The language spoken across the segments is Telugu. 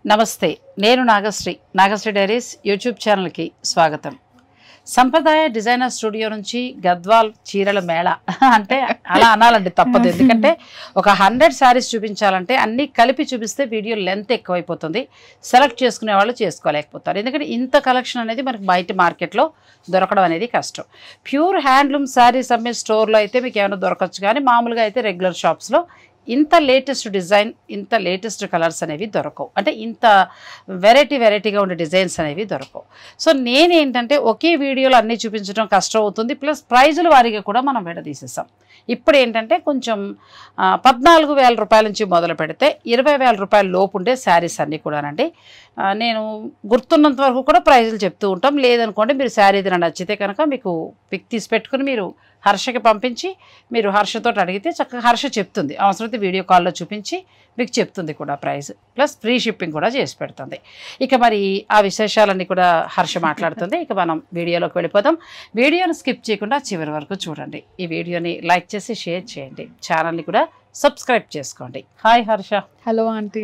నమస్తే నేను నాగశ్రీ నాగశ్రీ డైరీస్ యూట్యూబ్ ఛానల్కి స్వాగతం సంప్రదాయ డిజైనర్ స్టూడియో నుంచి గద్వాల్ చీరల మేళ అంటే అలా అనాలండి తప్పదు ఎందుకంటే ఒక హండ్రెడ్ శారీస్ చూపించాలంటే అన్నీ కలిపి చూపిస్తే వీడియో లెంత్ ఎక్కువైపోతుంది సెలెక్ట్ చేసుకునే వాళ్ళు చేసుకోలేకపోతారు ఎందుకంటే ఇంత కలెక్షన్ అనేది మనకి బయట మార్కెట్లో దొరకడం అనేది కష్టం ప్యూర్ హ్యాండ్లూమ్ శారీస్ అమ్మే స్టోర్లో అయితే మీకు ఏమైనా దొరకచ్చు కానీ మామూలుగా అయితే రెగ్యులర్ షాప్స్లో ఇంత లేటెస్ట్ డిజైన్ ఇంత లేటెస్ట్ కలర్స్ అనేవి దొరకవు అంటే ఇంత వెరైటీ వెరైటీగా ఉండే డిజైన్స్ అనేవి దొరకవు సో నేనేంటంటే ఒకే వీడియోలో అన్నీ చూపించడం కష్టం అవుతుంది ప్లస్ ప్రైజుల వారీగా కూడా మనం విడదీసేసాం ఇప్పుడు ఏంటంటే కొంచెం ఆ, పద్నాలుగు వేల రూపాయల నుంచి మొదలు పెడితే ఇరవై వేల రూపాయల లోపు ఉండే శారీస్ అన్నీ కూడానండి ఆ, నేను గుర్తున్నంత వరకు కూడా ప్రైజులు చెప్తూ ఉంటాం లేదనుకోండి మీరు శారీ ఏదైనా నచ్చితే కనుక మీకు పిక్ తీసి పెట్టుకుని మీరు హర్షకి పంపించి మీరు హర్షతో అడిగితే చక్కగా హర్ష చెప్తుంది అవసరమైతే వీడియో కాల్లో చూపించి మీకు చెప్తుంది కూడా ప్రైస్ ప్లస్ ఫ్రీ షిప్పింగ్ కూడా చేసి పెడుతుంది ఇక మరి ఆ విశేషాలన్నీ కూడా హర్ష మాట్లాడుతుంది ఇక మనం వీడియోలోకి వెళ్ళిపోదాం వీడియోని స్కిప్ చేయకుండా చివరి వరకు చూడండి ఈ వీడియోని లైక్ చేసి షేర్ చేయండి ఛానల్ని కూడా సబ్స్క్రైబ్ చేసుకోండి hi Harsha hello aunty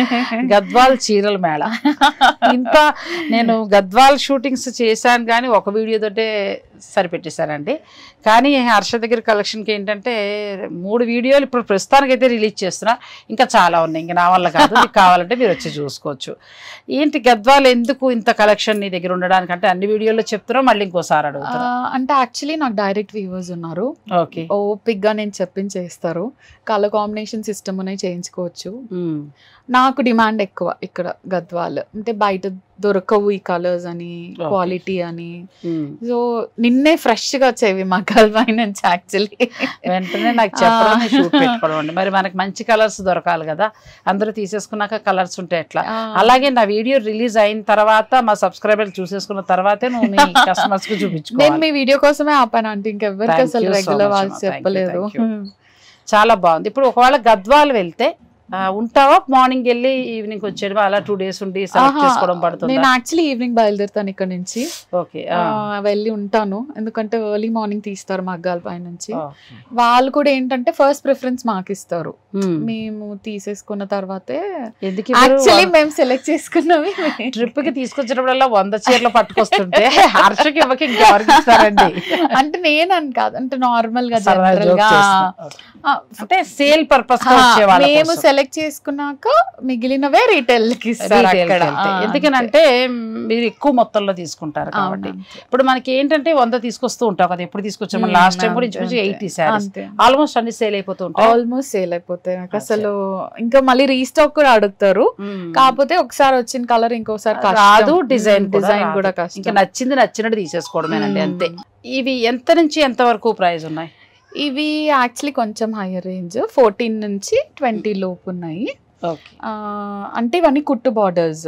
Gadwal చీరల మేళ ఇంత నేను గద్వాల్ షూటింగ్స్ చేశాను కానీ ఒక వీడియో తోటే సరిపెట్టేశానండి కానీ హర్ష దగ్గర కలెక్షన్కి ఏంటంటే మూడు వీడియోలు ఇప్పుడు ప్రస్తుతానికైతే రిలీజ్ చేస్తున్నా ఇంకా చాలా ఉన్నాయి ఇంకా నా వల్ల కాదు మీకు కావాలంటే మీరు వచ్చి చూసుకోవచ్చు ఏంటి గద్వాల్ ఎందుకు ఇంత కలెక్షన్ నీ దగ్గర ఉండడానికంటే అన్ని వీడియోల్లో చెప్తున్నావు మళ్ళీ ఇంకోసారి అడుగుతున్నా అంటే యాక్చువల్లీ నాకు డైరెక్ట్ వ్యూవర్స్ ఉన్నారు ఓకే ఓపిక్ గా నేను చెప్పింది చేస్తారు కలర్ కాంబినేషన్ సిస్టమ్ అనేది చేయించుకోవచ్చు నాకు డిమాండ్ ఎక్కువ ఇక్కడ గద్వాల్ అంటే బయట దొరకవు ఈ కలర్స్ అని Okay. క్వాలిటీ అని సో నిన్నే ఫ్రెష్ గా వచ్చేవి మా గల్వాయి నుంచి యాక్చువల్లీ వెంటనే నాకు చెప్పడం షూట్ పెట్టుకోవడం అండి మరి మనకి మంచి కలర్స్ దొరకాలి కదా అందరూ తీసేసుకున్నాక కలర్స్ ఉంటే ఎట్లా అలాగే నా వీడియో రిలీజ్ అయిన తర్వాత మా సబ్స్క్రైబర్లు చూసేసుకున్న తర్వాతే నువ్వు మీ కస్టమర్స్ కు నేను చూపించుకోవాలి మీ వీడియో కోసమే ఆపాను అంటే ఇంకెవ్వరికి Thank అసలు you so రెగ్యులర్ much, వాళ్ళు అమ్మా. Thank you, చెప్పలేదు thank you. చాలా బాగుంది ఇప్పుడు ఒకవేళ గద్వాలు వెళ్తే ఆ, ఉంటావా మార్నింగ్ వెళ్ళి ఈవినింగ్ వచ్చేయడం అలా టూ డేస్ ఉండి సెలెక్ట్ ఆహా, చేసుకోవడం పడుతుంది నేను యాక్చువల్లీ ఈవినింగ్ బయలుదేరుతాను ఇక్కడ నుంచి ఓకే ఆ, వెళ్ళి ఉంటాను ఎందుకంటే ఎర్లీ మార్నింగ్ తీస్తారు మగ్గాల పై నుంచి వాళ్ళు కూడా ఏంటంటే ఫస్ట్ ప్రిఫరెన్స్ మాకు ఇస్తారు మేము తీసేసుకున్న తర్వాతే ఎందుకు యాక్చువల్లీ మేము సెలెక్ట్ చేసుకున్నవి ట్రిప్ కి తీసుకొచ్చినప్పుడల్లా వంద చీరలు పట్టుకొస్తుంటే హర్షకి ఇవ్వకి ఇంకెవరికి ఇస్తారండి అంటే నేనని కాదు అంటే నార్మల్ గా సరదా జనరల్ joke గా చేస్తున్నా. ఆ, అంటే సేల్ పర్పస్ ఆ, మేము సెలెక్ట్ చేసుకున్నాక మిగిలినవే రీటైల్ కి ఇస్తారు అక్కడ ఆ, ఎందుకనంటే మీరు ఎక్కువ మొత్తంలో తీసుకుంటారు అంతే. కాబట్టి అవును, ఇప్పుడు మనకి ఏంటంటే వంద తీసుకొస్తూ ఉంటాం కదా ఎప్పుడు తీసుకొచ్చాం అంతే. లాస్ట్ టైం కూడా అంతే, ఇంచుమించు అంతే. ఎయిటీ శారీస్ అంతే ఆల్మోస్ట్ అన్ని సేల్ అయిపోతూ ఉంటాయి ఆల్మోస్ట్ సేల్ అయిపోతాయి నాకు అసలు ఇంకా మళ్ళీ రీస్టాక్ కూడా అడుగుతారు కాకపోతే ఒకసారి వచ్చిన కలర్ ఇంకోసారి కష్టం. రాదు డిజైన్ డిజైన్ కూడా ఇంకా కష్టం నచ్చింది నచ్చినట్టు తీసేసుకోవడమేనండి మ్మ్. అంతే ఇవి ఎంత నుంచి ఎంత వరకు ప్రైస్ ఉన్నాయి ఇవి యాక్చువల్లీ కొంచెం హైయర్ రేంజ్ ఫోర్టీన్ నుంచి ట్వంటీ లోపు ఉన్నాయి ఓకే ఆ, అంటే ఇవన్నీ కుట్టు బార్డర్స్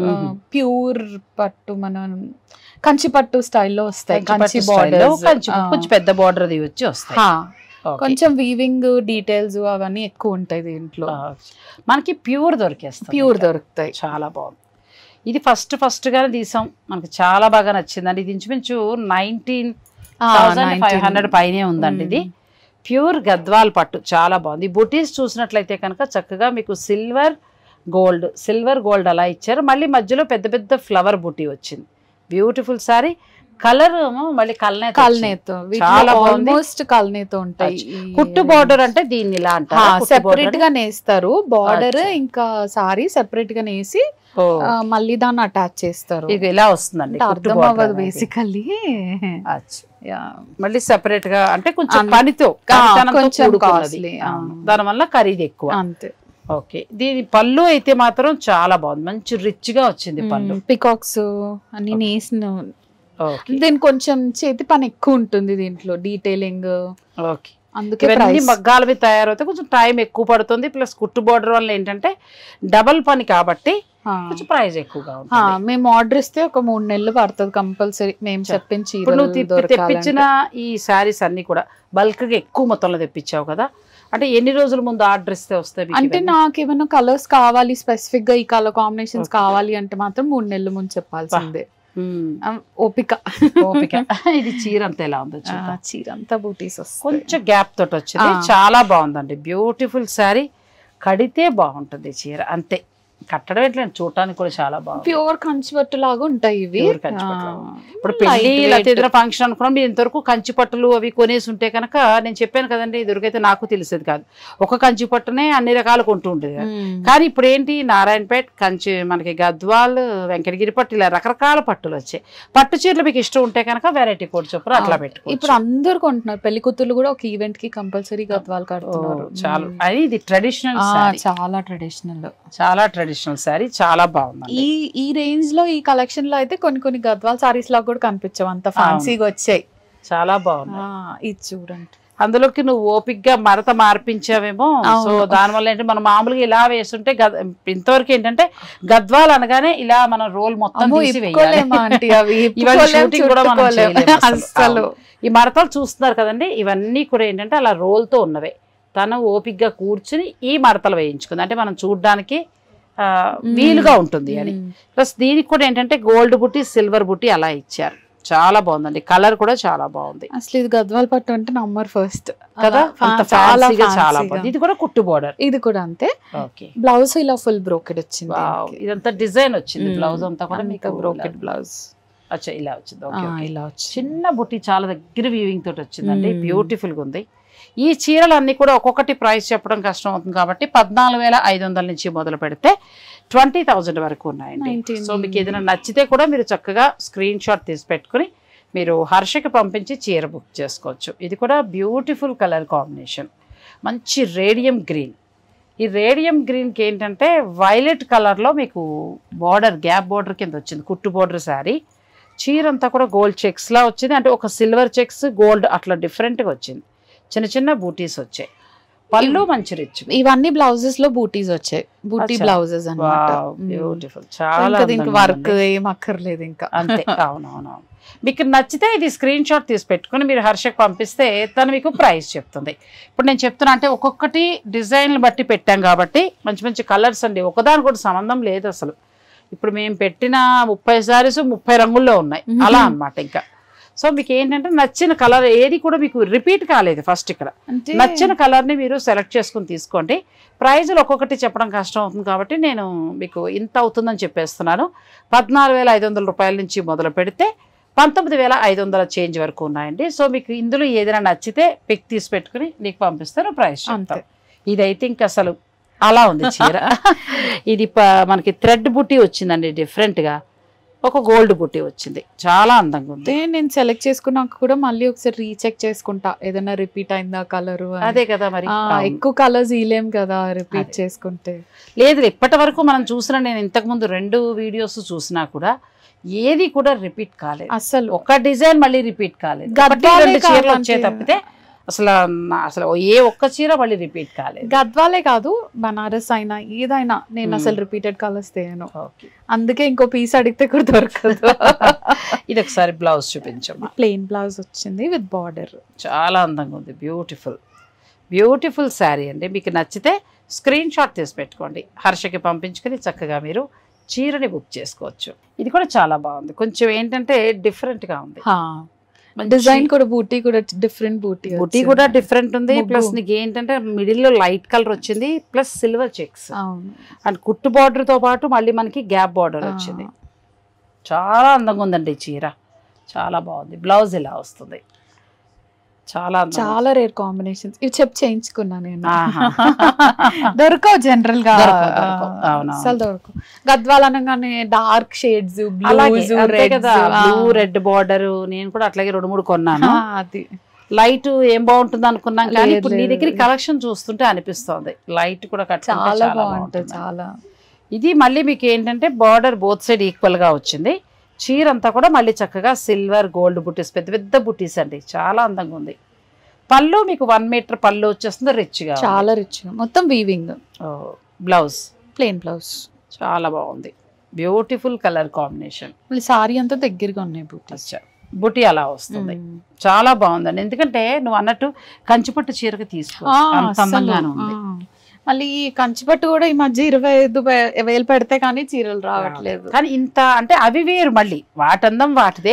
ప్యూర్ పట్టు మన కంచి పట్టు స్టైల్లో వస్తాయి కంచి బార్డర్స్ కొంచెం పెద్ద బార్డర్ అది వచ్చి వస్తాయి Okay. కొంచెం వీవింగ్ డీటెయిల్స్ అవన్నీ ఎక్కువ ఉంటాయి దీంట్లో ఆ, మనకి ప్యూర్ దొరికేస్తుంది ప్యూర్ ఇంకా. దొరుకుతాయి చాలా బాగుంది ఇది ఫస్ట్ ఫస్ట్ గానే తీసాం మనకి చాలా బాగా నచ్చిందండి ఇది ఇంచుమించు నైన్టీన్ ఆ, థౌసండ్ ఫైవ్ 19. హండ్రెడ్ పైనే ఉందండి ఇది మ్మ్. ప్యూర్ గద్వాల్ పట్టు చాలా బాగుంది ఈ బుటీస్ చూసినట్లయితే కనుక చక్కగా మీకు సిల్వర్ గోల్డ్ సిల్వర్ గోల్డ్ అలా ఇచ్చారు మళ్ళీ మధ్యలో పెద్ద పెద్ద ఫ్లవర్ బుటీ వచ్చింది బ్యూటిఫుల్ సారీ కలర్ మళ్ళీ కల్నేత వచ్చింది. కల్నేతో చాలా బాగుంది. ఆల్మోస్ట్ కల్నేతో ఉంటాయి కుట్టు బార్డర్ అంటే దీన్ని ఇలా అంటారు సెపరేట్ గా నేస్తారు బార్డర్ అచ్చా. ఇంకా సారీ సెపరేట్ గా నేసి ఆ, మళ్ళీ దాన్ని అటాచ్ చేస్తారు ఇది ఇలా వస్తుందండి అంటే కుట్టు అర్థం border అవ్వదు అనేది. బేసికల్లీ అచ్చా. మళ్ళీ సెపరేట్ గా అంటే కొంచెం అన్- పనితో ఆ, కరితనంతో కొంచెం కూడుకున్నది. costly, ఆ, ఆ. దానివల్ల ఖరీదు ఎక్కువ అంతే ఓకే దీని పళ్ళు అయితే మాత్రం చాలా బాగుంది మంచి రిచ్ గా వచ్చింది పళ్ళు పికాక్స్ అన్ని నేసిన ఓకే దీని కొంచెం చేతి పని ఎక్కువ ఉంటుంది దీంట్లో డీటెయిలింగ్ ఓకే అందుకే ఇవన్నీ ప్రైస్ మగ్గాల మీద తయారవుతే కొంచెం టైం ఎక్కువ పడుతుంది ప్లస్ కుట్టు బోర్డర్ వల్ల ఏంటంటే డబల్ పని కాబట్టి కొంచెం ప్రైస్ ఎక్కువగా ఉంటుంది మేము ఆర్డర్ ఇస్తే ఒక మూడు నెలలు పడుతుంది కంపల్సరీ మేము చా. చెప్పిన ఇప్పుడు నువ్వు చీరలు తిప్పి- తెప్పించిన దొరకాలంటే. ఈ శారీస్ అన్ని కూడా బల్క్ గా ఎక్కువ మొత్తంలో తెప్పించావు కదా అంటే ఎన్ని రోజుల ముందు ఆర్డర్ ఇస్తే వస్తాయి మీకు అంటే ఇవన్నీ? నాకు ఏమైనా కలర్స్ కావాలి స్పెసిఫిక్ గా ఈ కలర్ కాంబినేషన్స్ Okay. కావాలి అంటే మాత్రం మూడు నెలల ముందు చెప్పాల్సిందే మ్మ్. ఆ, ఓపిక ఓపిక ఇది చీర అంతా ఎలా ఉందో ఆ, చూద్దాం చీర అంతా బూటీస్ వస్తాయి కొంచెం గ్యాప్ తోటి వచ్చింది ఆ. చాలా బాగుందండి బ్యూటిఫుల్ శారీ కడితే బాగుంటుంది చీర అంతే కట్టడం ఎట్లా చూడటానికి కూడా చాలా బాగుంది ప్యూర్ కంచిపట్టు లాగా ఉంటాయి ఇవి Pure కంచిపట్టు లాగా. ఆ. ఇప్పుడు పెళ్లి Light లేకపోతే weight. ఏదైనా ఫంక్షన్ అనుకున్నాం మీరు ఇంతవరకు కంచి పట్టులు అవి కొనేసి ఉంటే కనుక నేను చెప్పాను కదండి ఇదివరకైతే నాకు తెలిసేది కాదు ఒక కంచి పట్టునే అన్ని రకాలు కొంటూ ఉండేది కాదు. మ్మ్. కానీ ఇప్పుడు ఏంటి నారాయణపేట్ కంచి మనకి గద్వాల్ వెంకటగిరి పట్టు ఇలా రకరకాల పట్టులు వచ్చాయి పట్టు చీరలు మీకు ఇష్టం ఉంటే కనుక వెరైటీ కోడ్ చొప్పున అట్లా ఇప్పుడు పెట్టుకోవచ్చు అందరు కొంటున్నారు పెళ్లి కూతుర్లు కూడా ఒక ఈవెంట్ కి కంపల్సరీ గద్వాలు కడుతున్నారు ఓ, చాలు మ్మ్. అది ఇది ట్రెడిషనల్ ఆ, శారీ చాలా ట్రెడిషనల్ చాలా ట్రెడిషనల్ శారీ చాలా బాగుంది ఈ ఈ రేంజ్ లో ఈ కలెక్షన్ లో అయితే కొన్ని కొన్ని గద్వాల్ సారీస్ లాగా కూడా కనిపించవు అంత ఫ్యాన్సీగా వచ్చాయి చాలా బాగుంది ఆ, ఇది చూడండి అందులోకి నువ్వు ఓపిక్ గా మరత మార్పించావేమో అవును. సో దానివల్ల ఏంటి మనం మామూలుగా ఇలా వేస్తుంటే గద ఇంతవరకు ఏంటంటే గద్వాలు అనగానే ఇలా మనం రోల్ మొత్తం అమ్మో తీసి వేయాలి ఇప్పుకోలేమా ఆంటీ అవి ఇవాళ ఇప్పుకోలేం, shooting కూడా మనం చుట్టుకోలేం. చేయలేం అసలు. అస్సలు ఈ మడతలు చూస్తున్నారు కదండి ఇవన్నీ కూడా ఏంటంటే అలా రోల్తో ఉన్నవే తను ఓపిక్గా కూర్చుని ఈ మడతలు వేయించుకుంది అంటే మనం చూడడానికి ఆ, వీలుగా ఉంటుంది అని మ్మ్. ప్లస్ దీనికి కూడా ఏంటంటే గోల్డ్ బుట్టి సిల్వర్ బుట్టి అలా ఇచ్చారు చాలా బాగుందండి కలర్ కూడా చాలా బాగుంది అసలు ఇది గద్వాల్ పట్టు అంటే నంబర్ ఫస్ట్ కదా అంత చాలా ఫ్యాన్సీగా చాలా fancy గా. బాగుంది ఇది కూడా కుట్టు బోర్డర్ ఇది కూడా అంతే ఓకే బ్లౌజ్ ఇలా ఫుల్ బ్రోకెడ్ వచ్చింది వావ్ ఇదంతా డిజైన్ వచ్చింది మ్మ్. బ్లౌజ్ అంతా కూడా మీకు బ్రోకెడ్ బ్లౌజ్ అచ్చా ఇలా వచ్చింది ఓకే ఓకే. ఇలా వచ్చి చిన్న బుట్టి చాలా దగ్గర వీవింగ్ తోటి వచ్చిందండి మ్మ్. బ్యూటిఫుల్ గా ఉంది ఈ చీరలు అన్ని కూడా ఒక్కొక్కటి ప్రైస్ చెప్పడం కష్టం అవుతుంది కాబట్టి పద్నాలుగు వేల ఐదు వందల నుంచి మొదలు పెడితే ట్వంటీ థౌజండ్ వరకు ఉన్నాయండి 19. సో మీకు ఏదైనా నచ్చితే కూడా మీరు చక్కగా స్క్రీన్ షాట్ తీసి పెట్టుకుని మీరు హర్షకి పంపించి చీర బుక్ చేసుకోవచ్చు ఇది కూడా బ్యూటిఫుల్ కలర్ కాంబినేషన్ మంచి రేడియం గ్రీన్ ఈ రేడియం గ్రీన్కి ఏంటంటే వైలెట్ కలర్లో మీకు బార్డర్ గ్యాప్ బార్డర్ కింద వచ్చింది కుట్టు బార్డర్ శారీ చీర అంతా కూడా గోల్డ్ చెక్స్లా వచ్చింది అంటే ఒక సిల్వర్ చెక్స్ గోల్డ్ అట్లా డిఫరెంట్గా వచ్చింది చిన్న చిన్న బూటీస్ వచ్చాయి పళ్ళు మంచి రిచ్ ఇవన్నీ బ్లౌజెస్ లో బూటీస్ వచ్చాయి బూటీ అచ్చా. బ్లౌజెస్ అన్నమాట బ్యూటిఫుల్ చాలా ఇంకా దీనికి అందంగా వర్క్ ఉంది. ఏం అక్కర్లేదు ఇంకా అంతే అవునవును మీకు నచ్చితే ఇది స్క్రీన్ షాట్ తీసి పెట్టుకుని మీరు హర్షకు పంపిస్తే తను మీకు ప్రైస్ చెప్తుంది ఇప్పుడు నేను చెప్తున్నా అంటే ఒక్కొక్కటి డిజైన్లు బట్టి పెట్టాం కాబట్టి మంచి మంచి కలర్స్ అండి ఒకదాని కూడా సంబంధం లేదు అసలు ఇప్పుడు మేము పెట్టిన ముప్పై సారీస్ ముప్పై రంగుల్లో ఉన్నాయి అలా అన్నమాట ఇంకా సో మీకు ఏంటంటే నచ్చిన కలర్ ఏది కూడా మీకు రిపీట్ కాలేదు ఫస్ట్ ఇక్కడ అంటే నచ్చిన కలర్ని మీరు సెలెక్ట్ చేసుకుని తీసుకోండి ప్రైజులు ఒక్కొక్కటి చెప్పడం కష్టం అవుతుంది కాబట్టి నేను మీకు ఇంత అవుతుందని చెప్పేస్తున్నాను పద్నాలుగు వేల ఐదు వందల రూపాయల నుంచి మొదలు పెడితే పంతొమ్మిది వేల ఐదు వందల చేంజ్ వరకు ఉన్నాయండి సో మీకు ఇందులో ఏదైనా నచ్చితే పిక్ తీసి పెట్టుకుని నీకు పంపిస్తాను ప్రైస్ అంతే. చెప్తాం ఇదైతే ఇంకా అసలు అలా ఉంది చీర ఇది ప- మనకి థ్రెడ్ బుట్టి వచ్చిందండి డిఫరెంట్గా ఒక గోల్డ్ బుట్టి వచ్చింది చాలా అందంగా ఉంది అంటే నేను సెలెక్ట్ చేసుకున్నాక కూడా మళ్ళీ ఒకసారి రీచెక్ చేసుకుంటా ఏదైనా రిపీట్ అయిందా కలర్ అదే కదా మరి అవును. ఎక్కువ కలర్స్ ఇలేం కదా రిపీట్ అదే. చేసుకుంటే లేదు ఇప్పటి వరకు మనం చూసిన నేను ఇంతకుముందు రెండు వీడియోస్ చూసినా కూడా ఏది కూడా రిపీట్ కాలేదు అసలు ఒక డిజైన్ మళ్ళీ రిపీట్ కాలేదు గద్వాలే ఒకటి రెండు చీరలు కాదంటే. వచ్చే తప్పితే అసలు నా- అసలు ఏ ఒక్క చీర మళ్ళీ రిపీట్ కాలేదు గద్వాలే కాదు బనారస్ అయినా ఏదైనా నేను Hmm. అసలు రిపీటెడ్ కలర్స్ తేను ఓకే అందుకే ఇంకో పీస్ అడిగితే కూడా దొరకదు ఇది ఒకసారి బ్లౌజ్ చూపించమ్మా ప్లెయిన్ బ్లౌజ్ వచ్చింది విత్ బార్డర్ చాలా అందంగా ఉంది బ్యూటిఫుల్ బ్యూటిఫుల్ శారీ అండి మీకు నచ్చితే స్క్రీన్ షాట్ తీసి పెట్టుకోండి హర్షకి పంపించుకొని చక్కగా మీరు చీరని బుక్ చేసుకోవచ్చు ఇది కూడా చాలా బాగుంది కొంచెం ఏంటంటే different గా ఉంది మంచి- డిజైన్ కూడా బూటీ కూడా డిఫరెంట్ బూటీ బుటీ కూడా డిఫరెంట్ ఉంది ముగ్గు. ప్లస్ నీకు ఏంటంటే మిడిల్ లో లైట్ కలర్ వచ్చింది ప్లస్ సిల్వర్ చెక్స్ అవును అండ్ కుట్టు బార్డర్ తో పాటు మళ్ళీ మనకి గ్యాప్ బార్డర్ వచ్చింది చాలా అందంగా ఉందండి ఈ చీర చాలా బాగుంది బ్లౌజ్ ఇలా వస్తుంది చాలా అందంగా చాలా రేర్ కాంబినేషన్స్ ఇవి చెప్పి చేయించుకున్నా నేను ఆహా. దొరకవు జనరల్ గా దొరకవు, దొరకవు. అవునవును. అసలు దొరకవు గద్వాల్ అనగానే డార్క్ షేడ్స్ అలాగే బ్లూస్ అంతే కదా బ్లూ రెడ్ రెడ్ బార్డర్ నేను కూడా అట్లాగే రెండు మూడు కొన్నాను అది లైట్ ఏం బాగుంటుంది అనుకున్నాం కానీ లేదు, ఇప్పుడు నీ లేదు, దగ్గర లేదు. కలెక్షన్ చూస్తుంటే అనిపిస్తోంది లైట్ కూడా కట్టుకుంటే చాలా చాలా బాగుంటుంది బాగుంటుంది చాలా ఇది మళ్ళీ మీకు ఏంటంటే బార్డర్ బోత్ సైడ్ ఈక్వల్ గా వచ్చింది చీర అంతా కూడా మళ్ళీ చక్కగా సిల్వర్ గోల్డ్ బుటీస్ పెద్ద పెద్ద బుటీస్ అండి చాలా అందంగా ఉంది పళ్ళు మీకు వన్ మీటర్ పళ్ళు వచ్చేస్తుంది రిచ్ గా చాలా రిచ్ మొత్తం వీవింగ్ బ్లౌజ్ ప్లెయిన్ బ్లౌజ్ చాలా బాగుంది బ్యూటిఫుల్ కలర్ కాంబినేషన్ మళ్ళీ సారీ అంతా దగ్గరగా ఉన్నాయి బూటీస్ బుటీ అలా వస్తుంది చాలా బాగుందండి ఎందుకంటే నువ్వు అన్నట్టు కంచిపట్టు చీరకి తీసుకో అంత అందంగానే ఉంది మళ్ళీ ఈ కంచిపట్టు కూడా ఈ మధ్య ఇరవై ఐదు వే- వేలు పెడితే కానీ చీరలు రావట్లేదు కానీ ఇంత అంటే అవి వేరు మళ్ళీ వాటందం వాటిదే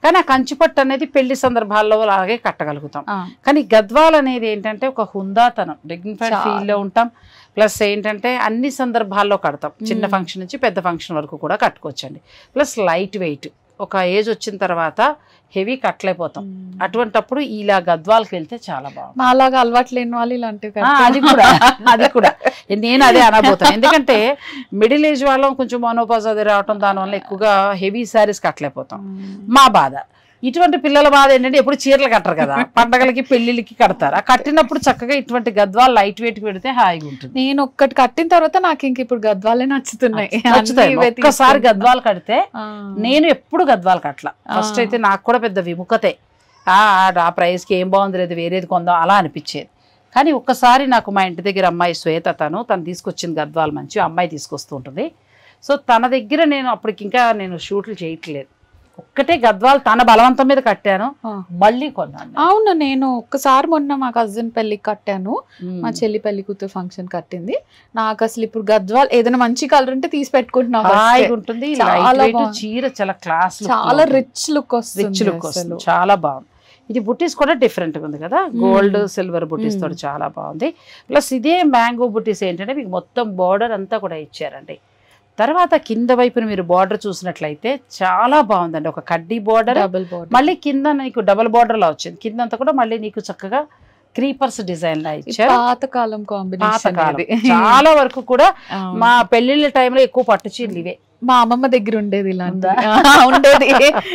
కానీ ఆ కంచిపట్టు అనేది పెళ్లి సందర్భాల్లో అలాగే కట్టగలుగుతాం ఆ, కానీ గద్వాల్ అనేది ఏంటంటే ఒక హుందాతనం డిగ్నిఫైడ్ చాలా. ఫీల్ లో ఉంటాం ప్లస్ ఏంటంటే అన్ని సందర్భాల్లో కడతాం చిన్న మ్మ్. ఫంక్షన్ నుంచి పెద్ద ఫంక్షన్ వరకు కూడా కట్టుకోవచ్చండి ప్లస్ లైట్ వెయిట్ ఒక ఏజ్ వచ్చిన తర్వాత హెవీ కట్టలేకపోతాం అటువంటప్పుడు ఇలా గద్వాల్కి వెళ్తే చాలా బాగుంది మా అలాగా అలవాటు లేని వాళ్ళు ఇలాంటివి ఆ, అది కడతారు. కూడా అది కూడా నేను అదే అనబోతాను ఎందుకంటే మిడిల్ ఏజ్ వాళ్ళం కొంచెం మోనోపాజ్ అది రావటం దానివల్ల ఎక్కువగా హెవీ శారీస్ కట్టలేకపోతాం మా బాధ ఇటువంటి పిల్లల బాధ ఏంటంటే ఎప్పుడు చీరలు కట్టరు కదా పండగలకి పెళ్లిళ్ళకి కడతారు ఆ కట్టినప్పుడు చక్కగా ఇటువంటి గద్వాలు లైట్ వెయిట్ పెడితే హాయిగా ఉంటుంది నేను ఒక్కటి కట్టిన తర్వాత నాకు ఇంక ఇప్పుడు గద్వాలే నచ్చుతున్నాయి నచ్చుతాయి. అన్నీ ఇవే ఒక్కసారి తీసుకుంటా. గద్వాలు కడితే ఆ. నేను ఎప్పుడు గద్వాలు కట్టల ఫస్ట్ ఆ. అయితే నాకు కూడా పెద్ద విముఖతే ఆ ఆ ప్రైస్కి ఏం బాగుంది లేదు వేరేది కొందాం అలా అనిపించేది కానీ ఒక్కసారి నాకు మా ఇంటి దగ్గర అమ్మాయి శ్వేత తను తను తీసుకొచ్చింది గద్వాలు మంచి అమ్మాయి తీసుకొస్తూ ఉంటుంది సో తన దగ్గర నేను అప్పటికి ఇంకా నేను షూట్లు చేయట్లేదు ఒక్కటే గద్వాలు తన బలవంతం మీద కట్టాను ఆ. మళ్ళీ కొన్నాను అవును నేను ఒక్కసారి మొన్న మా కజిన్ పెళ్లికి కట్టాను మ్మ్. మా చెల్లి పెళ్లి కూతురు ఫంక్షన్ కట్టింది నాకు అసలు ఇప్పుడు గద్వాల్ ఏదైనా మంచి కలర్ ఉంటే తీసి పెట్టుకుంటున్నా first. హాయిగా ఉంటుంది చాలా లైట్ వెయిట్ బాగుంది. చీర చాలా క్లాస్ చాలా రిచ్ లుక్ వస్తుంది రిచ్ లుక్ అసలు వస్తుంది చాలా బాగుంది ఇది బుట్టీస్ కూడా డిఫరెంట్ ఉంది కదా గోల్డ్ సిల్వర్ బుట్టీస్ మ్మ్. తోటి చాలా బాగుంది ప్లస్ ఇదే మ్యాంగో బుట్టీస్ ఏంటంటే మీకు మొత్తం బార్డర్ అంతా కూడా ఇచ్చారండి తర్వాత కింద వైపున మీరు బార్డర్ చూసినట్లయితే చాలా బాగుందండి ఒక కడ్డీ బార్డర్ డబుల్ బోర్డర్ మళ్ళీ కింద నీకు డబల్ బార్డర్ లా వచ్చింది కింద అంతా కూడా మళ్ళీ నీకు చక్కగా క్రీపర్స్ డిజైన్ లా ఇచ్చారు పాతకాలం కాంబినేషన్ పాతకాలం చాలా వరకు కూడా మా పెళ్లిళ్ళ టైంలో ఎక్కువ పట్టు చీరలు ఇవే మా అమ్మమ్మ దగ్గర ఉండేది ఇలాంటి ఉందా? ఉండేది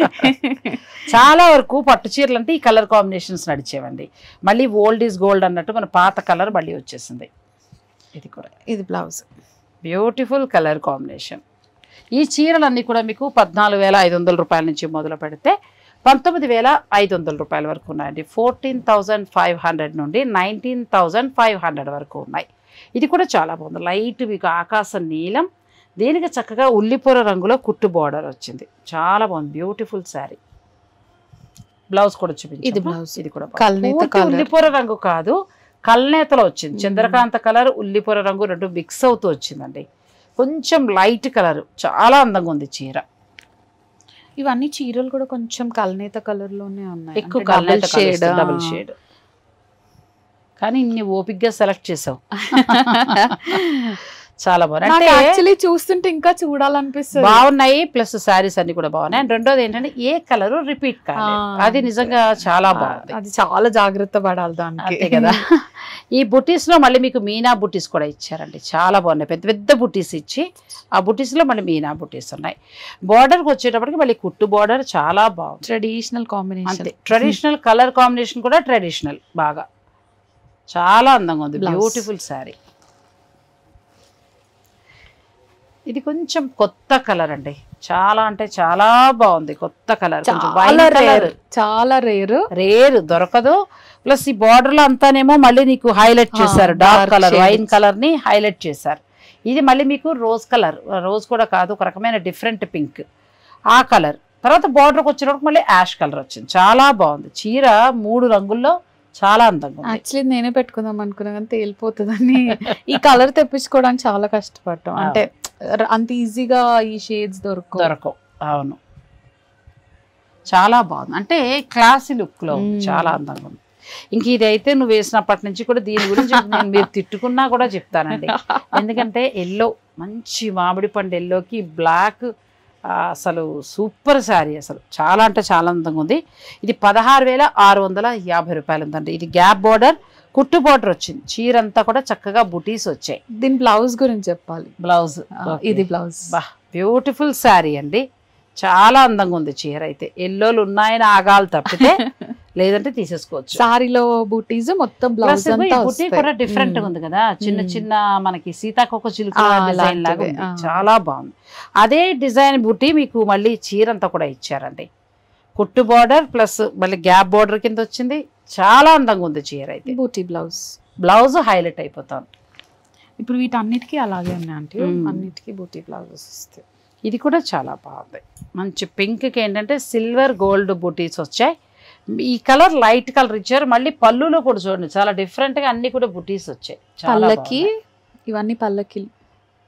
చాలా వరకు పట్టు చీరలు అంటే ఈ కలర్ కాంబినేషన్స్ నడిచేవండి మళ్ళీ ఓల్డ్ ఈజ్ గోల్డ్ అన్నట్టు మన పాత కలర్ మళ్ళీ వచ్చేసింది ఇది కూడా ఇది బ్లౌజ్ బ్యూటిఫుల్ కలర్ కాంబినేషన్ ఈ చీరలన్నీ కూడా మీకు పద్నాలుగు వేల ఐదు వందల రూపాయల నుంచి మొదలు పెడితే పంతొమ్మిది వేల ఐదు వందల రూపాయల వరకు ఉన్నాయండి ఫోర్టీన్ థౌజండ్ ఫైవ్ హండ్రెడ్ నుండి నైన్టీన్ థౌజండ్ ఫైవ్ హండ్రెడ్ వరకు ఉన్నాయి ఇది కూడా చాలా బాగుంది లైట్ మీకు ఆకాశ నీలం దీనికి చక్కగా ఉల్లిపొర రంగులో కుట్టు బార్డర్ వచ్చింది చాలా బాగుంది బ్యూటిఫుల్ శారీ బ్లౌజ్ కూడా చూపించు ఇది blouse. ఇది కూడా కల్నేత పూర్తి colour. ఉల్లిపొర రంగు కాదు కల్నేతలో వచ్చింది మ్మ్. చంద్రకాంత కలర్ ఉల్లిపొర రంగు రెండు మిక్స్ అవుతూ వచ్చిందండి కొంచెం లైట్ కలర్ చాలా అందంగా ఉంది చీర ఇవన్నీ చీరలు కూడా కొంచెం కల్నేత కలర్ లోనే ఉన్నాయి ఎక్కువ అంటే double colour shade shade. Double shade కానీ ఇన్ని ఓపిక్గా సెలెక్ట్ చేసావు చాలా బాగుంది నాకు అంటే యాక్చువల్లీ చూస్తుంటే ఇంకా చూడాలనిపిస్తుంది బాగున్నాయి ప్లస్ శారీస్ అన్ని కూడా బాగున్నాయి అండ్ రెండోది ఏంటంటే ఏ కలర్ రిపీట్ కాలేదు ఆ. అది నిజంగా చాలా బాగుంది అది చాలా జాగ్రత్త పడాలి దానికి అంతే కదా ఈ బుటీస్ లో మళ్ళీ మీకు మీనా బుటీస్ కూడా ఇచ్చారండి చాలా బాగున్నాయి పెద్ద పెద్ద బుటీస్ ఇచ్చి ఆ బుటీస్ లో మళ్ళీ మీనా బుటీస్ ఉన్నాయి బార్డర్ వచ్చేటప్పటికి మళ్ళీ కుట్టు బార్డర్ చాలా బాగుంది ట్రెడిషనల్ కాంబినేషన్ అంతే ట్రెడిషనల్ కలర్ కాంబినేషన్ కూడా ట్రెడిషనల్ బాగా చాలా అందంగా ఉంది Blouse. బ్యూటిఫుల్ శారీ ఇది కొంచెం కొత్త కలర్ అండి చాలా అంటే చాలా బాగుంది కొత్త కలర్ కొంచెం చాలా వైన్ రేర్ కలర్ చాలా రేర్ రేర్ దొరకదు ప్లస్ ఈ బార్డర్ లో అంతానేమో మళ్ళీ నీకు హైలైట్ ఆ, చేశారు dark dark colour shades. Wine colour ని హైలైట్ చేశారు ఇది మళ్ళీ మీకు రోజ్ కలర్ రోజ్ కూడా కాదు ఒక రకమైన డిఫరెంట్ పింక్ ఆ కలర్ తర్వాత బార్డర్కి వచ్చినప్పుడు మళ్ళీ యాష్ కలర్ వచ్చింది చాలా బాగుంది చీర మూడు రంగుల్లో చాలా అందంగా ఉంది యాక్చువల్లీ నేనే పెట్టుకుందాం అనుకున్నా కానీ తేలిపోతుందని ఈ కలర్ తెప్పించుకోవడానికి చాలా కష్టపడ్డాం ఆ. అంటే ర- అంత ఈజీగా ఈ షేడ్స్ దొరకవు దొరకవు అవును చాలా బాగుంది అంటే క్లాసీ లుక్ లో ఉంది. మ్మ్. చాలా అందంగా ఉంది ఇంక ఇదైతే నువ్వు వేసినప్పటి నుంచి కూడా దీని గురించి నేను మీరు తిట్టుకున్నా కూడా చెప్తానండి ఎందుకంటే ఎల్లో మంచి మామిడి పండు ఎల్లోకి బ్లాక్ అసలు సూపర్ శారీ అసలు చాలా అంటే చాలా అందంగా ఉంది ఇది పదహారు వేల ఆరు వందల యాభై రూపాయలు ఉందండి ఇది గ్యాప్ బార్డర్ కుట్టు బార్డర్ వచ్చింది చీర అంతా కూడా చక్కగా బుటీస్ వచ్చాయి దీని బ్లౌజ్ గురించి చెప్పాలి బ్లౌజ్ ఆ, ఇది బ్లౌజ్ బా బ్యూటిఫుల్ శారీ అండి చాలా అందంగా ఉంది చీర అయితే ఎల్లోలు ఉన్నాయని ఆగాలి తప్పితే లేదంటే తీసేసుకోవచ్చు సారీలో బూటీస్ మొత్తం ప్లస్ బ్లౌజ్ అంతా బుట్టి వస్తాయి. కూడా డిఫరెంట్ గా మ్మ్. ఉంది కదా చిన్న మ్మ్. చిన్న మనకి సీతాకొక చిలుక ఆ, డిజైన్ లాగా అలాంటిదే, ఉంది ఆ. చాలా బాగుంది అదే డిజైన్ బుట్టి మీకు మళ్ళీ చీర అంతా కూడా ఇచ్చారండి కుట్టు బార్డర్ ప్లస్ మళ్ళీ గ్యాప్ బార్డర్ కింద వచ్చింది చాలా అందంగా ఉంది చీర అయితే బూటీ బ్లౌజ్ బ్లౌజ్ హైలైట్ అయిపోతుంది ఇప్పుడు వీటన్నిటికీ అలాగే ఉన్నాయి అంటే మ్మ్. అన్నిటికీ బూటీ బ్లౌజెస్ వస్తాయి ఇది కూడా చాలా బాగుంది మంచి పింక్కి ఏంటంటే సిల్వర్ గోల్డ్ బూటీస్ వచ్చాయి ఈ కలర్ లైట్ కలర్ ఇచ్చారు మళ్ళీ పళ్ళులో కూడా చూడండి చాలా డిఫరెంట్గా అన్ని కూడా బుటీస్ వచ్చాయి చాలా పల్లకి బాగున్నాయి. ఇవన్నీ పల్లకి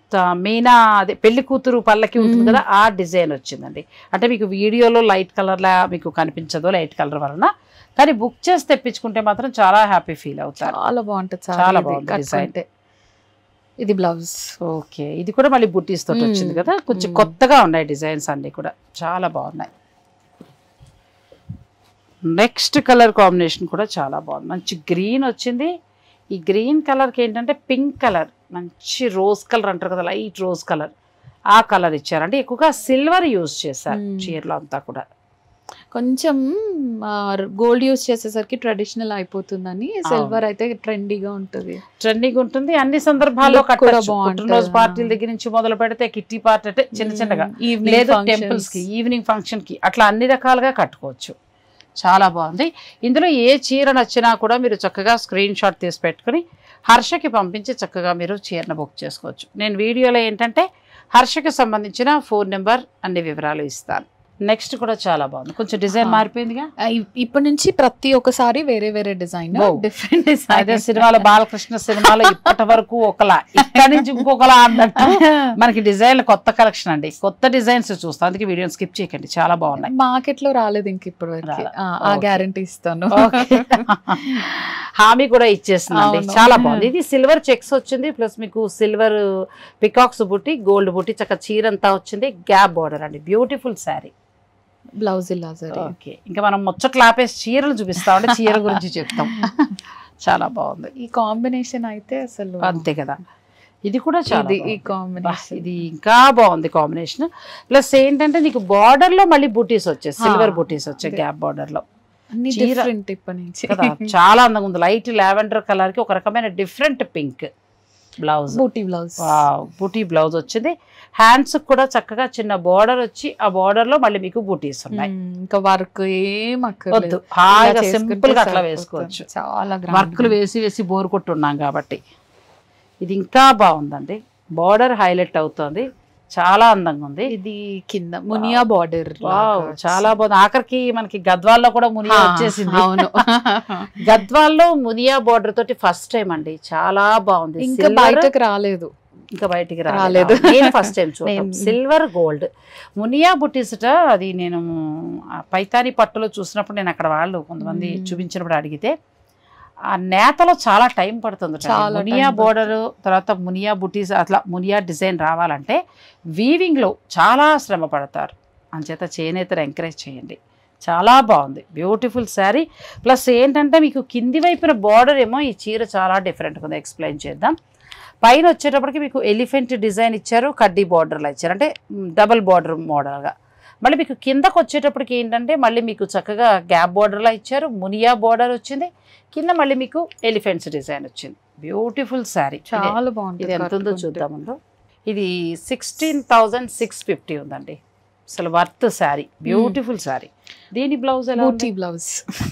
త- మీనా అదే పెళ్లి కూతురు పల్లకి ఉంటుంది మ్మ్. కదా ఆ డిజైన్ వచ్చిందండి అంటే మీకు వీడియోలో లైట్ కలర్లా మీకు కనిపించదు లైట్ కలర్ వలన కానీ బుక్ చేసి తెప్పించుకుంటే మాత్రం చాలా హ్యాపీ ఫీల్ అవుతారు చాలా బాగుంటుంది చాలా చాలా బాగుంది బాగుంది design. ఇది బ్లౌజ్ ఓకే ఇది కూడా మళ్ళీ బుట్టీస్ తోటి మ్మ్. వచ్చింది కదా కొంచెం మ్మ్. కొత్తగా ఉన్నాయి డిజైన్స్ అన్ని కూడా చాలా బాగున్నాయి నెక్స్ట్ కలర్ కాంబినేషన్ కూడా చాలా బాగుంది మంచి గ్రీన్ వచ్చింది ఈ గ్రీన్ కలర్కి ఏంటంటే పింక్ కలర్ మంచి రోజ్ కలర్ అంటారు కదా లైట్ రోజ్ కలర్ ఆ కలర్ ఇచ్చారు అంటే ఎక్కువగా సిల్వర్ యూజ్ చేశారు మ్మ్. చీరలో అంతా కూడా కొంచెం గోల్డ్ యూస్ చేసేసరికి ట్రెడిషనల్ అయిపోతుందని సిల్వర్ అయితే ట్రెండీగా ఉంటుంది ట్రెండింగ్ ఉంటుంది అన్ని సందర్భాల్లో Look కూడా కట్టొచ్చు బాగుంటుంది. పుట్టినరోజు పార్టీల దగ్గర నుంచి మొదలు పెడితే కిట్టి పార్టీ అంటే చిన్న చిన్నగా లేదు టెంపుల్స్ కి ఈవినింగ్ ఫంక్షన్ కి అట్లా అన్ని రకాలుగా కట్టుకోవచ్చు చాలా బాగుంది ఇందులో ఏ చీర నచ్చినా కూడా మీరు చక్కగా స్క్రీన్ షాట్ తీసి పెట్టుకుని హర్షకి పంపించి చక్కగా మీరు చీరను బుక్ చేసుకోవచ్చు నేను వీడియోలో ఏంటంటే హర్షకి సంబంధించిన ఫోన్ నెంబర్ అన్ని వివరాలు ఇస్తాను నెక్స్ట్ కూడా చాలా బాగుంది కొంచెం డిజైన్ ఆ. మారిపోయిందిగా ఇప్పటి నుంచి ప్రతి ఒక్కసారి వేరే వేరే డిజైన్ Wow. డిఫరెంట్ అదే డిజైన్ సినిమాలో బాలకృష్ణ సినిమాలో ఇప్పటి వరకు ఒకలా ఇక్కడ నుంచి ఇంకొకలా అన్నట్టు మనకి డిజైన్ కొత్త కలెక్షన్ అండి కొత్త డిజైన్స్ చూస్తాం అందుకే వీడియో స్కిప్ చేయకండి చాలా బాగున్నాయి మార్కెట్ లో రాలేదు ఇంక ఇప్పటి వరకు రాలా. ఆ, ఆ Okay. గ్యారంటీ ఇస్తాను ఓకే. హామీ కూడా ఇచ్చేస్తుందండి అవును. చాలా బాగుంది ఇది సిల్వర్ చెక్స్ వచ్చింది ప్లస్ మీకు సిల్వర్ పికాక్స్ బుట్టి గోల్డ్ బుట్టి చక్క చీర అంతా వచ్చింది గ్యాప్ బార్డర్ అండి బ్యూటిఫుల్ శారీ బ్లౌజ్ ఇలా సరే ఓకే ఇంకా మనం ముచ్చట్లు ఆపేసి చీరలు చూపిస్తామంటే చీర గురించి చెప్తాం చాలా బాగుంది ఈ కాంబినేషన్ అయితే అసలు అంతే కదా ఇది కూడా చాలా ఇది ఈ బాగుంది. బా, కాంబినేషన్ ఇది ఇంకా బాగుంది కాంబినేషన్ ప్లస్ ఏంటంటే నీకు బార్డర్ లో మళ్ళీ బూటీస్ వచ్చాయి సిల్వర్ ఆ, బూటీస్ వచ్చాయి అదే. గ్యాప్ బార్డర్ లో అన్ని చీర- డిఫరెంట్ ఇప్పటి నుంచి కదా చాలా అందంగా ఉంది లైట్ లావెండర్ కలర్ కి ఒక రకమైన డిఫరెంట్ పింక్ బ్లౌజ్ బూటీ బ్లౌజ్ బూటీ బ్లౌజ్ వచ్చింది హ్యాండ్స్ కూడా చక్కగా చిన్న బార్డర్ వచ్చి ఆ బార్డర్ లో మళ్ళీ మీకు బూటీస్ ఉన్నాయి ఇంకా వర్క్ ఏం అక్కర్లేదు వద్దు హాయిగా ఇలా చేసుకుంటే సింపుల్ గా అట్లా సరిపోతుంది. వేసుకోవచ్చు చాలా grand వర్క్లు గా. వేసి వేసి బోర్ కొట్టున్నాం కాబట్టి ఇది ఇంకా బాగుందండి బార్డర్ హైలైట్ అవుతోంది చాలా అందంగా ఉంది ఇది కింద మునియా బార్డర్ వావ్ చాలా బాగుంది ఆఖరికి మనకి గద్వాల్లో కూడా మునియా వచ్చేసింది అవును గద్వాల్లో మునియా బార్డర్ తోటి ఫస్ట్ టైం అండి చాలా బాగుంది ఇంకా Silver- బయటకు రాలేదు ఇంకా బయటికి రాలేదు. రాలేదు నేను ఫస్ట్ టైం చూడటం నేను- సిల్వర్ గోల్డ్ మునియా బుట్టిస్ట అది నేను ఆ పైతాని పట్టులో చూసినప్పుడు నేను అక్కడ వాళ్ళు కొంతమంది మ్మ్. చూపించినప్పుడు అడిగితే ఆ నేతలో చాలా టైం పడుతుంది చాలా మునియా time బోర్డర్ తర్వాత మునియా బుటీస్ అట్లా మునియా డిజైన్ రావాలంటే వీవింగ్ లో చాలా శ్రమ పడతారు అంచేత చేనేతలు ఎంకరేజ్ చేయండి చాలా బాగుంది బ్యూటిఫుల్ శారీ ప్లస్ ఏంటంటే మీకు కింది వైపున బార్డర్ ఏమో ఈ చీర చాలా డిఫరెంట్గా ఉంది ఎక్స్ప్లెయిన్ చేద్దాం పైన వచ్చేటప్పటికి మీకు ఎలిఫెంట్ డిజైన్ ఇచ్చారు కడ్డీ బార్డర్లో ఇచ్చారు అంటే డబుల్ బార్డర్ మోడల్గా మళ్ళీ మీకు కిందకు వచ్చేటప్పటికి ఏంటంటే మళ్ళీ మీకు చక్కగా గ్యాప్ బార్డర్లా ఇచ్చారు మునియా బార్డర్ వచ్చింది కింద మళ్ళీ మీకు ఎలిఫెంట్స్ డిజైన్ వచ్చింది బ్యూటిఫుల్ శారీ చాలా బాగుంటుంది ఇది ఎంత ఉందో కట్టుకుంటే. చూద్దాం ముందు ఇది సిక్స్టీన్ థౌజండ్ సిక్స్ ఫిఫ్టీ ఉందండి అసలు వర్త్ శారీ బ్యూటిఫుల్ శారీ దీని బ్లౌజ్ ఎలా బూటీ బ్లౌజ్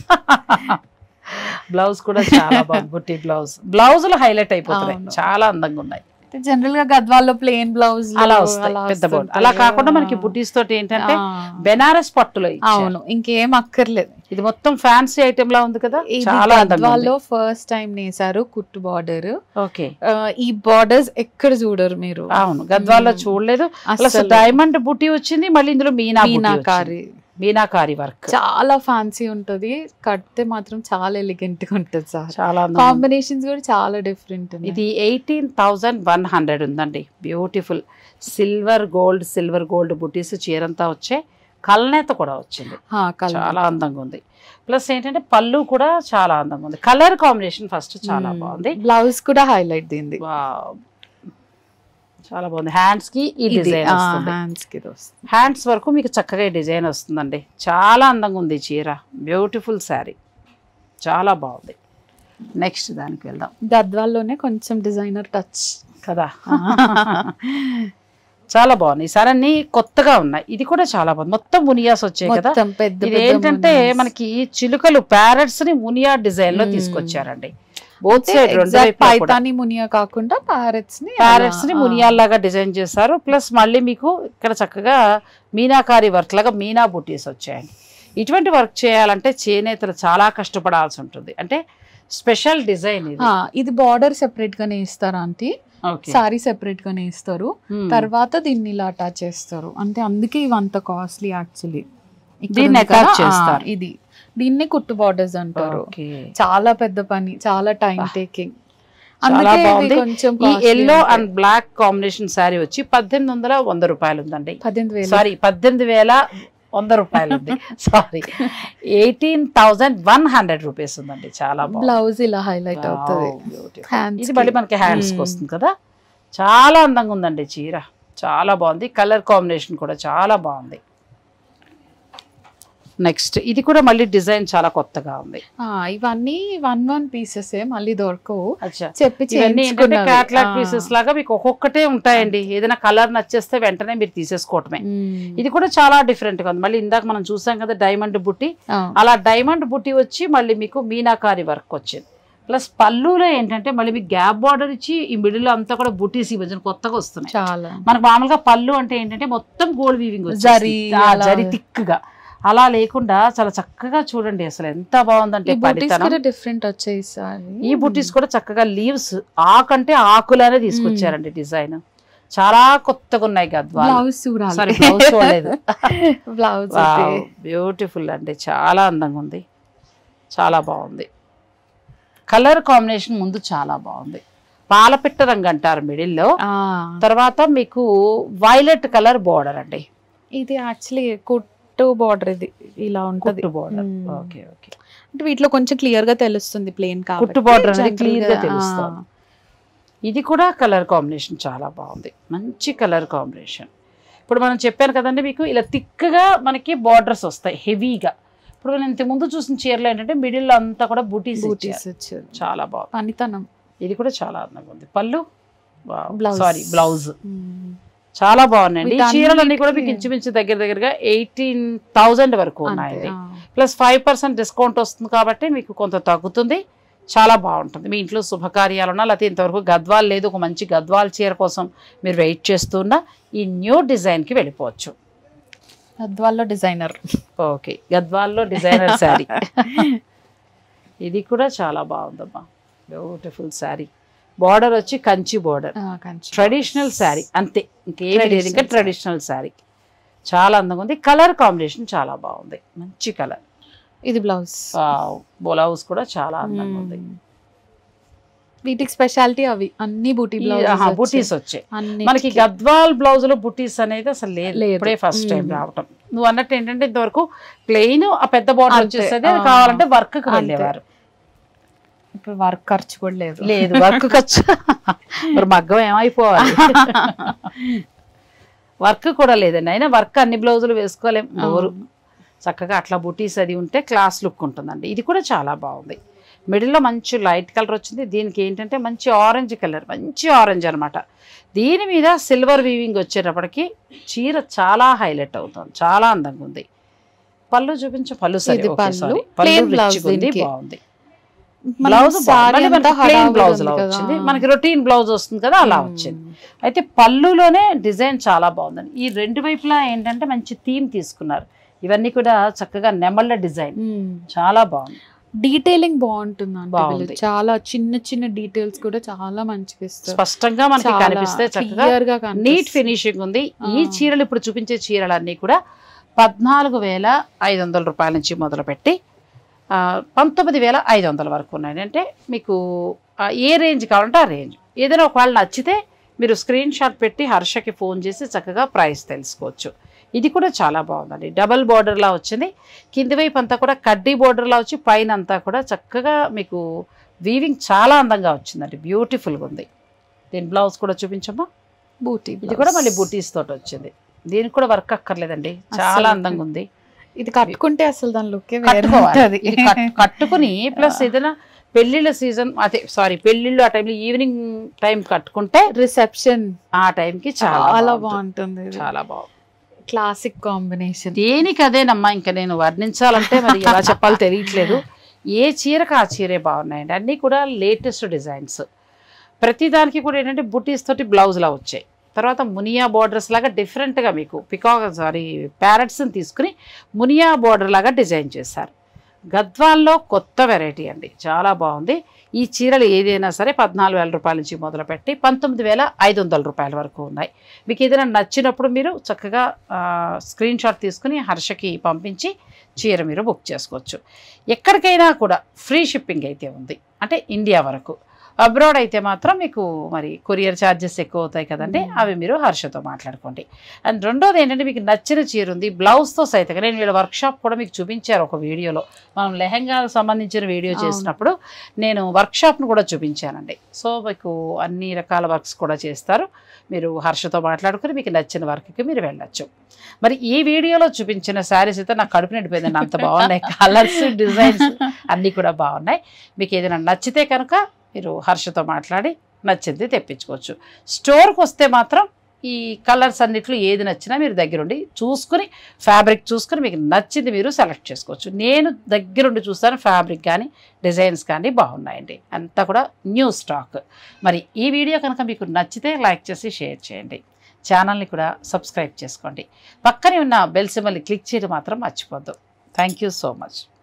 బ్లౌజ్ కూడా చాలా బాగుంది బుట్టి బ్లౌజ్ బ్లౌజులు హైలైట్ అయిపోతున్నాయి అవును. చాలా అందంగా ఉన్నాయి జనరల్ గా గద్వాల్లో ప్లెయిన్ బ్లౌజ్ అలా వస్తాయి పెద్ద బోర్డు అలా కాకుండా మనకి బుటీస్ తోటి ఏంటంటే బెనారస్ పట్టులో ఇచ్చారు. అవును ఇంకేం అక్కర్లేదు ఇది మొత్తం ఫ్యాన్సీ ఐటమ్ లా ఉంది కదా ఇది చాలా అందంగా ఉంది. గద్వాల్లో ఫస్ట్ టైం నేసారు కుట్టు బార్డర్ ఓకే ఈ బార్డర్స్ ఎక్కడ చూడరు మీరు అవును గద్వాల్లో మ్మ్. చూడలేదు ప్లస్ అసలు డైమండ్ బుట్టి వచ్చింది మళ్ళీ ఇందులో మీనా బుట్టి మీనాకారి వచ్చింది. మీనాకారి వర్క్ చాలా ఫ్యాన్సీ ఉంటది కడితే మాత్రం చాలా ఎలిగెంట్ గా ఉంటది సార్ చాలా అందంగా ఉంది. కాంబినేషన్స్ కూడా చాలా డిఫరెంట్ ఇది ఎయిటీన్ థౌజండ్ వన్ హండ్రెడ్ ఉందండి beautiful silver gold silver gold బుటీస్ చీరంతా వచ్చే కల్నేత కూడా వచ్చింది చాలా అందంగా ఉంది ప్లస్ ఏంటంటే పళ్ళు కూడా చాలా అందంగా ఉంది కలర్ కాంబినేషన్ ఫస్ట్ చాలా బాగుంది బ్లౌజ్ కూడా హైలైట్ దీంది వావ్. చాలా బాగుంది హ్యాండ్స్ కి ఈ డిజైన్ వస్తుంది హ్యాండ్స్ కి ఇది వస్తుంది. హ్యాండ్స్ వరకు మీకు చక్కగా ఈ డిజైన్ వస్తుందండి చాలా అందంగా ఉంది ఈ చీర బ్యూటిఫుల్ శారీ చాలా బాగుంది నెక్స్ట్ దానికి వెళ్దాం గద్వాల్లోనే కొంచెం డిజైనర్ టచ్ కదా చాలా బాగుంది ఈసారి అన్ని కొత్తగా ఉన్నాయి ఇది కూడా చాలా బాగుంది మొత్తం మునియాస్ వచ్చాయి కదా మొత్తం పెద్ద ఇది పెద్ద ఏంటంటే మునియాస్. మనకి చిలుకలు ప్యారెట్స్ ని మునియా డిజైన్ లో మ్మ్. తీసుకొచ్చారండి బోత్ అంటే సైడ్ రెండు exact వైపులా కూడా పైతాని మునియా కాకుండా ప్యారెట్స్ ని ప్యారెట్స్ ని అలా, ఆ, మునియాల్లాగా డిజైన్ చేశారు ప్లస్ మళ్ళీ మీకు ఇక్కడ చక్కగా మీనాకారి వర్క్ లాగా మీనా బుటీస్ వచ్చాయండి ఇటువంటి వర్క్ చేయాలంటే చేనేతలు చాలా కష్టపడాల్సి ఉంటుంది అంటే స్పెషల్ డిజైన్ ఇది ఆ, ఇది బార్డర్ సెపరేట్ గానే ఇస్తారు ఆంటీ ఓకే సారీ సెపరేట్ గానే ఇస్తారు Hmm. తర్వాత దీన్ని ఇలా అటాచ్ చేస్తారు అంటే అందుకే ఇవి అంత కాస్ట్లీ యాక్చువల్లీ దీన్ని attach చేస్తారు. ఇది దీన్నే కుట్టు బార్డర్స్ అంటారు ఓకే చాలా పెద్ద పని చాలా టైం బా. టేకింగ్ చాలా అందుకే ఇవి బాగుంది. కొంచెం ఈ costly ఎల్లో ఉంటాయి. అండ్ బ్లాక్ కాంబినేషన్ శారీ వచ్చి పద్దెనిమిది వందల వంద రూపాయలు ఉందండి పద్దెనిమిది వేలు సారీ పద్దెనిమిది వేల వంద రూపాయలు ఉంది sorry eighteen thousand one hundred rupees ఉందండి చాలా బాగుంది బ్లౌజ్ ఇలా హైలైట్ అవుతుంది Wow, beautiful. Hands ఇది కి. మళ్ళీ మనకి హ్యాండ్స్ కి Hmm. వస్తుంది కదా చాలా అందంగా ఉందండి చీర చాలా బాగుంది కలర్ కాంబినేషన్ కూడా చాలా బాగుంది నెక్స్ట్ ఇది కూడా మళ్ళీ డిజైన్ చాలా కొత్తగా ఉంది ఆ, ఇవన్నీ వన్ వన్ పీసెస్ మళ్ళీ దొరకవు అచ్చా చెప్పి ఇవన్నీ ఏంటంటే చేయించుకున్నవి. క్యాట్లాగ్ ఆ. పీసెస్ లాగా మీకు ఒక్కొక్కటే ఉంటాయండి ఏదైనా కలర్ నచ్చేస్తే వెంటనే మీరు తీసేసుకోవటమే మ్మ్. ఇది కూడా చాలా డిఫరెంట్ గా ఉంది మళ్ళీ ఇందాక మనం చూసాం కదా డైమండ్ బుట్టి ఆ, అలా డైమండ్ బుట్టి వచ్చి మళ్ళీ మీకు మీనాకారి వర్క్ వచ్చింది ప్లస్ పళ్ళులో ఏంటంటే మళ్ళీ మీకు గ్యాప్ బార్డర్ ఇచ్చి ఈ మిడిల్ అంతా కూడా బుటీస్ ఈ మధ్యన కొత్తగా వస్తున్నాయి చాలా మనకు మామూలుగా పళ్ళు అంటే ఏంటంటే మొత్తం గోల్డ్ వీవింగ్ జరీ అలా. జరి తిక్కుగా అలా లేకుండా చాలా చక్కగా చూడండి అసలు ఎంత బాగుందంటే ఈ బూటీస్ పడితనం కూడా డిఫరెంట్ వచ్చాయి ఈసారి ఈ బుటీస్ కూడా చక్కగా లీవ్స్ ఆకంటే ఆకులనే తీసుకొచ్చారండి డిజైన్ చాలా కొత్తగా ఉన్నాయి గద్వాలు బ్లౌజ్ చూడాలి సారీ బ్లౌజ్ చూడలేదు బ్లౌజ్ బ్యూటిఫుల్ అండి చాలా అందంగా ఉంది చాలా బాగుంది కలర్ కాంబినేషన్ ముందు చాలా బాగుంది పాలపిట్ట రంగు అంటారు మిడిల్లో తర్వాత మీకు వైలెట్ కలర్ బార్డర్ అండి ఇది యాక్చువల్లీ కుట్టు బార్డర్ ఇది ఇలా ఉంటది కుట్టు బార్డర్ మ్మ్. ఓకే ఓకే అంటే వీటిలో కొంచెం క్లియర్ గా తెలుస్తుంది ప్లేన్ కాబట్టి కుట్టు బార్డర్ అనేది general క్లియర్ గా గా, తెలుస్తుంది ఆ. ఇది కూడా కలర్ కాంబినేషన్ చాలా బాగుంది మంచి కలర్ కాంబినేషన్ ఇప్పుడు మనం చెప్పాను కదండి మీకు ఇలా తిక్కగా మనకి బార్డర్స్ వస్తాయి హెవీగా ఇప్పుడు మనం ఇంతకు ముందు చూసిన చీరలు ఏంటంటే మిడిల్ అంతా కూడా బూటీస్ బూటీస్ వచ్చారు చాలా బాగుంది పనితనం ఇది కూడా చాలా అందంగా ఉంది పళ్ళు Blouse. సారీ బ్లౌజ్ మ్మ్. చాలా బాగున్నాయండి ఈ వీటన్నిటికీ- చీరలన్నీ కూడా మీకు ఇంచుమించు దగ్గర దగ్గరగా ఎయిటీన్ థౌజండ్ వరకు అంతే, ఉన్నాయండి ఆ. ప్లస్ ఫైవ్ పర్సెంట్ డిస్కౌంట్ వస్తుంది కాబట్టి మీకు కొంత తగ్గుతుంది చాలా బాగుంటుంది మీ ఇంట్లో శుభకార్యాలున్నా లేకపోతే ఇంతవరకు గద్వాల్ లేదు ఒక మంచి గద్వాల్ చీర కోసం మీరు వెయిట్ చేస్తున్నా ఈ న్యూ డిజైన్కి వెళ్ళిపోవచ్చు గద్వాల్లో డిజైనర్ ఓకే గద్వాల్లో డిజైనర్ శారీ ఇది కూడా చాలా బాగుందమ్మా బ్యూటిఫుల్ శారీ బార్డర్ వచ్చి కంచి బార్డర్ ట్రెడిషనల్ శారీ అంతే ఇంకేమీ లేదు ఇంకా Traditional ట్రెడిషనల్ శారీ చాలా అందంగా ఉంది కలర్ కాంబినేషన్ చాలా బాగుంది మంచి కలర్ ఇది బ్లౌజ్ బ్లౌజ్ కూడా చాలా అందంగా ఉంది వీటికి స్పెషాలిటీ అవి అన్ని బూటీ బ్లౌజ్ బుటీస్ వచ్చాయి అన్ని మనకి గద్వాల్ బ్లౌజ్ లో బుటీస్ అనేది అసలు లేదు లేదు. ఇప్పుడే ఫస్ట్ టైం మ్మ్. రావటం నువ్వు అన్నట్టు ఏంటంటే ఇంతవరకు ప్లెయిన్ ఆ పెద్ద బార్డర్ అంతే. వచ్చేసేది అది ఆ. కావాలంటే వర్క్ కి అంతే. వెళ్ళేవారు ఇప్పుడు వర్క్ ఖర్చు కూడా లేదు లేదు వర్క్ ఖర్చు మరి మగ్గం ఏమైపోవాలి వర్క్ కూడా లేదండి అయినా వర్క్ అన్ని బ్లౌజులు వేసుకోలేం బోరు చక్కగా అట్లా బుటీస్ అది ఉంటే క్లాస్ లుక్ ఉంటుందండి ఇది కూడా చాలా బాగుంది మిడిల్లో మంచి లైట్ కలర్ వచ్చింది దీనికి ఏంటంటే మంచి ఆరెంజ్ కలర్ మంచి ఆరెంజ్ అన్నమాట దీని మీద సిల్వర్ వీవింగ్ వచ్చేటప్పటికి చీర చాలా హైలైట్ అవుతుంది చాలా అందంగా ఉంది పళ్ళు చూపించు పళ్ళు సరే ఇది ఓకే, పళ్ళు. sorry. Plain పళ్ళు blouse రిచ్గా ఉంది దీనికి. బాగుంది మనం బ్లౌజ్ saree అంతా ప్లెయిన్ హడావుడి బ్లౌజ్ ఉంది లా కదా. వచ్చింది మనకి రొటీన్ బ్లౌజ్ వస్తుంది కదా అలా మ్మ్. వచ్చింది అయితే పళ్ళులోనే డిజైన్ చాలా బాగుందండి ఈ రెండు వైపులా ఏంటంటే మంచి థీమ్ తీసుకున్నారు ఇవన్నీ కూడా చక్కగా నెమళ్ళ డిజైన్ మ్మ్. చాలా బాగుంది డీటెయిలింగ్ బాగుంటుంది అంటే బాగుంది. వీళ్ళు చాలా చిన్న చిన్న డీటెయిల్స్ కూడా చాలా మంచిగా ఇస్తారు స్పష్టంగా మనకి కనిపిస్తే చక్కగా క్లియర్ గా నీట్ కనిపిస్తుంది. ఫినిషింగ్ ఉంది ఈ ఆ. చీరలు ఇప్పుడు చూపించే చీరలన్నీ కూడా పద్నాలుగు వేల ఐదు వందల రూపాయల నుంచి మొదలుపెట్టి ఆ, పంతొమ్మిది వేల ఐదు వందల వరకు ఉన్నాయి అంటే మీకు ఆ, ఏ రేంజ్ కావాలంటే ఆ రేంజ్ ఏదైనా ఒకవేళ నచ్చితే మీరు స్క్రీన్ షాట్ పెట్టి హర్షకి ఫోన్ చేసి చక్కగా ప్రైస్ తెలుసుకోవచ్చు ఇది కూడా చాలా బాగుందండి డబల్ బార్డర్లా వచ్చింది కింది వైపు అంతా కూడా కడ్డీ బార్డర్లా వచ్చి పైన అంతా కూడా చక్కగా మీకు వీవింగ్ చాలా అందంగా వచ్చిందండి బ్యూటిఫుల్గా ఉంది దీని బ్లౌజ్ కూడా చూపించమ్మా బూటీ ఇది కూడా మళ్ళీ బుటీస్ తోటి వచ్చింది దీనికి కూడా వర్క్ అక్కర్లేదండి చాలా అస్సలు అందంగా ఉంది ఇది కట్టుకుంటే అసలు దాని లుక్ వేరే కట్టుకోవాలి ఉంటది. ఇది కట్- కట్టుకుని ప్లస్ ఏదైనా పెళ్లిళ్ళ సీజన్ అదే సారీ పెళ్లిళ్ళు ఆ టైంలో ఈవినింగ్ టైం కట్టుకుంటే రిసెప్షన్ ఆ టైంకి చాలా చాలా బాగుంటుంది. బాగుంటుంది ఇది. చాలా బాగుంది క్లాసిక్ కాంబినేషన్ దేనికి అదేనమ్మా ఇంకా నేను వర్ణించాలంటే మరి ఎలా చెప్పాలో తెలియట్లేదు ఏ చీరకు ఆ చీరే బాగున్నాయండి అన్నీ కూడా లేటెస్ట్ డిజైన్స్ ప్రతి దానికి కూడా ఏంటంటే బుటీస్ తోటి బ్లౌజ్లా వచ్చాయి తర్వాత మునియా బోర్డర్స్ లాగా డిఫరెంట్గా మీకు పికాక్ సారీ ప్యారెట్స్ని తీసుకుని మునియా బోర్డర్ లాగా డిజైన్ చేశారు గద్వాల్లో కొత్త వెరైటీ అండి చాలా బాగుంది ఈ చీరలు ఏదైనా సరే పద్నాలుగు వేల రూపాయల నుంచి మొదలుపెట్టి పంతొమ్మిది వేల ఐదు వందల రూపాయల వరకు ఉన్నాయి మీకు ఏదైనా నచ్చినప్పుడు మీరు చక్కగా స్క్రీన్ షాట్ తీసుకుని హర్షకి పంపించి చీర మీరు బుక్ చేసుకోవచ్చు ఎక్కడికైనా కూడా ఫ్రీ షిప్పింగ్ అయితే ఉంది అంటే ఇండియా వరకు అబ్రాడ్ అయితే మాత్రం మీకు మరి కొరియర్ ఛార్జెస్ ఎక్కువ అవుతాయి కదండి Mm. అవి మీరు హర్షతో మాట్లాడుకోండి అండ్ రెండోది ఏంటంటే మీకు నచ్చిన చీర ఉంది బ్లౌజ్తో సైతం నేను వీళ్ళ వర్క్షాప్ కూడా మీకు చూపించారు ఒక వీడియోలో మనం లెహంగాకు సంబంధించిన వీడియో అవును. చేసినప్పుడు నేను వర్క్షాప్ను కూడా చూపించానండి సో మీకు అన్ని రకాల వర్క్స్ కూడా చేస్తారు మీరు హర్షతో మాట్లాడుకుని మీకు నచ్చిన వర్క్కి మీరు వెళ్ళొచ్చు మరి ఈ వీడియోలో చూపించిన శారీస్ అయితే నాకు కడుపు నిండిపోయిందండి అంత బాగున్నాయి కలర్స్ డిజైన్స్ అన్నీ కూడా బాగున్నాయి మీకు ఏదైనా నచ్చితే కనుక మీరు హర్షతో మాట్లాడి నచ్చింది తెప్పించుకోవచ్చు స్టోర్కి వస్తే మాత్రం ఈ కలర్స్ అన్నిట్లో ఏది నచ్చినా మీరు దగ్గరుండి చూసుకుని ఫ్యాబ్రిక్ చూసుకుని మీకు నచ్చింది మీరు సెలెక్ట్ చేసుకోవచ్చు నేను దగ్గరుండి చూస్తాను ఫ్యాబ్రిక్ కానీ డిజైన్స్ కానీ బాగున్నాయండి అంతా కూడా న్యూ స్టాక్ మరి ఈ వీడియో కనుక మీకు నచ్చితే లైక్ చేసి షేర్ చేయండి ఛానల్ని కూడా సబ్స్క్రైబ్ చేసుకోండి పక్కనే ఉన్న బెల్ సింబల్ని క్లిక్ చేయడం మాత్రం మర్చిపోద్దు థ్యాంక్ యూ సో మచ్